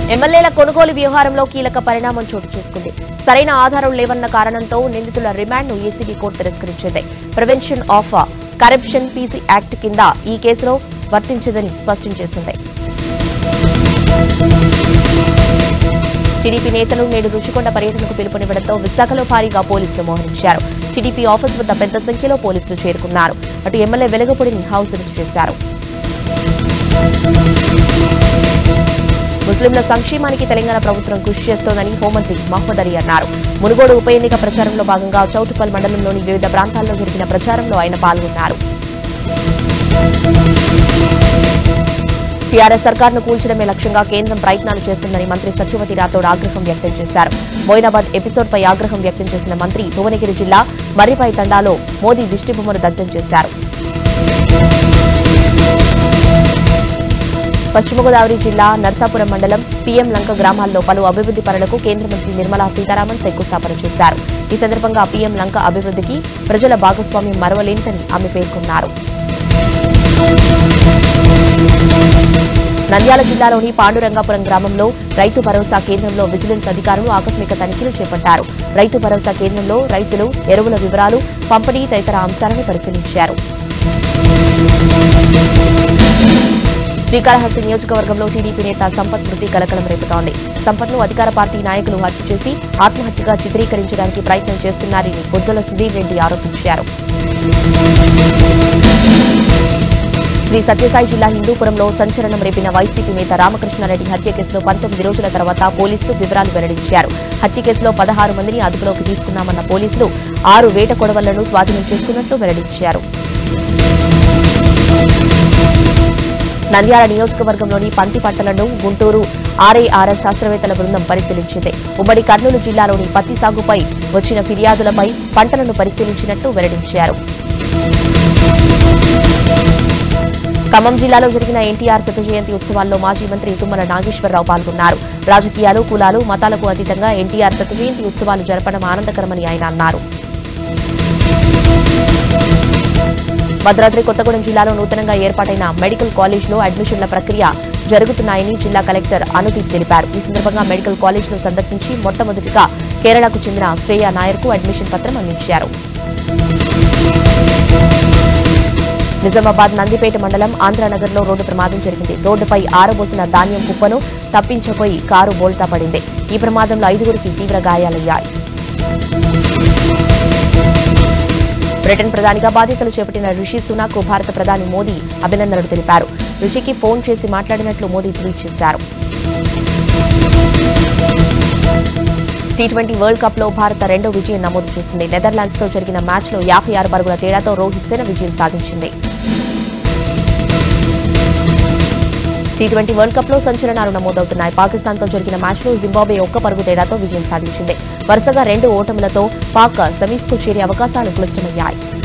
ఎమ్మెల్యేల కొనుగోలు వ్యవహారంలో కీలక పరిణామం చోటు చేసుకుంది సరైన ఆధారం లేవన్న కారణంతో నిందితుల రిమాండ్ను ఏసీబీ కోర్టు తిరస్కరించింది prevention of corruption PC act కింద ఈ కేసులో వర్తించదని స్పష్టం చేసింది టీడీపీ నేతలు నేడు రుషికొండ పర్యటనకు పిలుపునివ్వడంతో విశాఖలో భారీగా పోలీసులు మోహరించారు టీడీపీ ఆఫీస్ వద్ద పెద్ద సంఖ్యలో పోలీసులు చేరుకున్నారు అటు ఎమ్మెల్యే వెలగపూడిని హౌస్ అరెస్ట్ చేశారు ముస్లింల సంక్షేమానికి తెలంగాణ ప్రభుత్వం కృషి చేస్తోందని హోంమంత్రి మహమ్మద్ అలీ అన్నారు మునుగోడు ఉప ఎన్నిక ప్రచారంలో భాగంగా చౌటుపల్ మండలంలోని వివిధ ప్రాంతాల్లో జరిగిన ప్రచారంలో ఆయన పాల్గొన్నారు టీఆర్ఎస్ సర్కార్ను కూల్చడమే లక్ష్యంగా కేంద్రం ప్రయత్నాలు చేస్తుందని మంత్రి సత్యవతి రాథోడ్ ఆగ్రహం వ్యక్తం చేశారు మోయినాబాద్ ఎపిసోడ్పై ఆగ్రహం వ్యక్తం చేసిన మంత్రి భువనగిరి జిల్లా మర్రిపై తండాలో మోదీ దిష్టిబొమ్మను దగ్ధం చేశారు పశ్చిమ గోదావరి జిల్లా నర్సాపురం మండలం పీఎం లంక గ్రామాల్లో పలు అభివృద్ది పనులకు కేంద్ర మంత్రి నిర్మలా సీతారామన్ శంకుస్థాపన చేశారు ఈ సందర్భంగా పీఎం లంక అభివృద్దికి ప్రజల భాగస్వామ్యం మరవలేనిదని ఆమె పేర్కొన్నారు నంద్యాల జిల్లాలోని పాండురంగాపురం గ్రామంలో రైతు భరోసా కేంద్రంలో విజిలెన్స్ అధికారులు ఆకస్మిక తనిఖీలు చేపట్టారు రైతు భరోసా కేంద్రంలో రైతులు ఎరువుల వివరాలు పంపిణీ తదితర అంశాలను పరిశీలించారు శ్రీకాళహస్తి నియోజకవర్గంలో టీడీపీ నేత సంపత్ మృతి కలకలం రేపుతోంది సంపత్ను అధికార పార్టీ నాయకులు హత్య చేసి ఆత్మహత్యగా చిత్రీకరించడానికి ప్రయత్నం చేస్తున్నారని బొద్దుల సుధీర్ రెడ్డి ఆరోపించారు శ్రీ సత్యసాయి జిల్లా హిందూపురంలో సంచలనం రేపిన వైసీపీ నేత రామకృష్ణారెడ్డి హత్య కేసులో పంతొమ్మిది రోజుల తర్వాత పోలీసులు వివరాలు వెల్లడించారు హత్య కేసులో పదహారు మందిని అదుపులోకి తీసుకున్నామన్న పోలీసులు ఆరు వేట కొడవళ్లను స్వాధీనం చేసుకున్నట్లు వెల్లడించారు నంద్యాల నియోజకవర్గంలోని పంతి పంటలను గుంటూరు ఆర్ఐఆర్ఎస్ శాస్త్రవేత్తల బృందం పరిశీలించింది ఉమ్మడి కర్నూలు జిల్లాలోని పత్తి సాగుపై వచ్చిన ఫిర్యాదులపై పంటలను పరిశీలించినట్లు వెల్లడించారు ఖమ్మం జిల్లాలో జరిగిన ఎన్టీఆర్ శత జయంతి ఉత్సవాల్లో మాజీ మంత్రి తుమ్మల నాగేశ్వరరావు పాల్గొన్నారు రాజకీయాలు కులాలు మతాలకు అతీతంగా ఎన్టీఆర్ శత జయంతి ఉత్సవాలు జరపడం ఆనందకరమని ఆయన అన్నారు భద్రాద్రి కొత్తగూడెం జిల్లాలో నూతనంగా ఏర్పాటైన మెడికల్ కాలేజ్లో అడ్మిషన్ల ప్రక్రియ జరుగుతున్నాయని జిల్లా కలెక్టర్ అనుదీప్ తెలిపారు ఈ సందర్భంగా మెడికల్ కాలేజ్ను సందర్శించి మొట్టమొదటిగా కేరళకు చెందిన శ్రేయ నాయర్కు అడ్మిషన్ పత్రం అందించారు నిజామాబాద్ నందిపేట మండలం ఆంధ్రానగర్లో రోడ్డు ప్రమాదం జరిగింది రోడ్డుపై ఆరబోసిన ధాన్యం కుప్పను తప్పించబోయి కారు బోల్తా పడింది ఈ ప్రమాదంలో ఐదుగురికి తీవ్ర గాయాలయ్యాయి బ్రిటన్ ప్రధానిగా బాధ్యతలు చేపట్టిన రిషి సునాక్ భారత ప్రధాని మోదీ అభినందనలు తెలిపారు రిషికి ఫోన్ చేసి మాట్లాడినట్లు మోదీ ట్వీట్ చేశారు టీ ట్వంటీ వరల్డ్ కప్ లో భారత్ రెండో విజయం నమోదు చేసింది నెదర్లాండ్స్ తో జరిగిన మ్యాచ్ లో యాభై ఆరు పరుగుల తేడాతో రోహిత్ సేన విజయం సాధించింది టీ ట్వంటీ వరల్డ్ కప్ లో సంచలనాలు నమోదవుతున్నాయి పాకిస్తాన్ తో జరిగిన మ్యాచ్ లో జింబాబే ఒక్క పరుగు తేడాతో విజయం సాధించింది వరుసగా రెండు ఓటములతో పాక్ సెమీస్ కు చేరే అవకాశాలు క్లిష్టమయ్యాయి